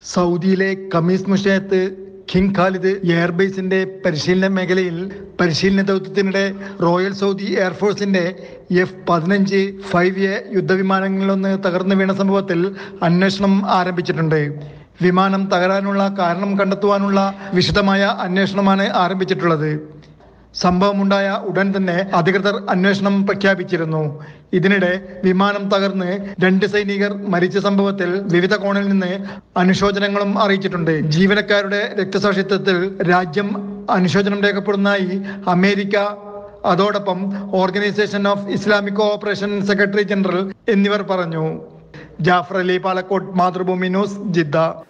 സൗദിയിലെ Khamis Mushait King Khalid എയർബേസിന്റെ പരിശീലന മേഖലയിൽ പരിശീലന ദൗത്യത്തിനിടെ റോയൽ സൗദി എയർഫോഴ്സിന്റെ എഫ് പതിനഞ്ച് ഫൈവ് എ യുദ്ധവിമാനങ്ങളിലൊന്ന് തകർന്നു വീണ സംഭവത്തിൽ അന്വേഷണം ആരംഭിച്ചിട്ടുണ്ട് വിമാനം തകരാനുള്ള കാരണം കണ്ടെത്തുവാനുള്ള വിശദമായ അന്വേഷണമാണ് ആരംഭിച്ചിട്ടുള്ളത് സംഭവമുണ്ടായ ഉടൻ തന്നെ അധികൃതർ അന്വേഷണം പ്രഖ്യാപിച്ചിരുന്നു ഇതിനിടെ വിമാനം തകർന്ന് രണ്ട് സൈനികർ മരിച്ച സംഭവത്തിൽ വിവിധ കോണിൽ നിന്ന് അനുശോചനങ്ങളും അറിയിച്ചിട്ടുണ്ട് ജീവനക്കാരുടെ രക്തസാക്ഷിത്വത്തിൽ രാജ്യം അനുശോചനം രേഖപ്പെടുന്നതായി അമേരിക്ക അതോടൊപ്പം organisation of Islamic cooperation secretary general എന്നിവർ പറഞ്ഞു ജാഫർ അലി പാലക്കോട്ട് മാതൃഭൂമി ന്യൂസ് ജിദ്ദ